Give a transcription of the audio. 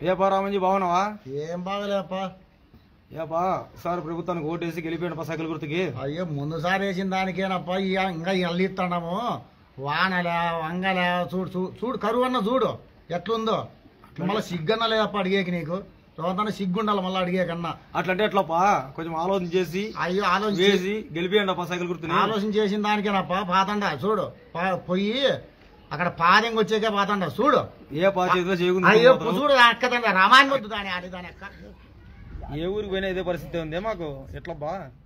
ఏ పా రామంజీ బాగున్నావా ఏం బాగలేపా ఏ పా సార్ ప్రభుత్వానికి ఓటేసి గెలిపోయిన పా సైకిల్ గుర్తుకి అయ్యో ముందుసారి వేసిన దానికేనప్పా ఇక ఇంకా ఎల్లిస్తున్నాము వానలే వంగలే చూడు చూ- చూడు కరువు అన్న చూడు ఎట్లుందో మళ్ళీ సిగ్గన్న లేదప్ప అడిగేకి నీకు రోజంతా సిగ్గుండాలి మళ్ళీ అడిగే కన్నా అట్లంటే ఎట్లా పా కొంచెం ఆలోచన చేసి అయ్యో ఆలోచన వేసి గెలిపియండి పా సైకిల్ గుర్తుని ఆలోచన చేసిన దానికేనప్ప పాతండ చూడు పా- పోయి అక్కడ పాదెంగి వచ్చాకే పాతండ చూడు ఏ పా చేతిలో అయ్యో చేయకుండా చూడు అక్కదండ రామాయణ వద్దు దాని అది దాని అక్క ఏ ఊరికి పోయినా ఇదే పరిస్థితి ఉంది మాకు ఎట్లా బా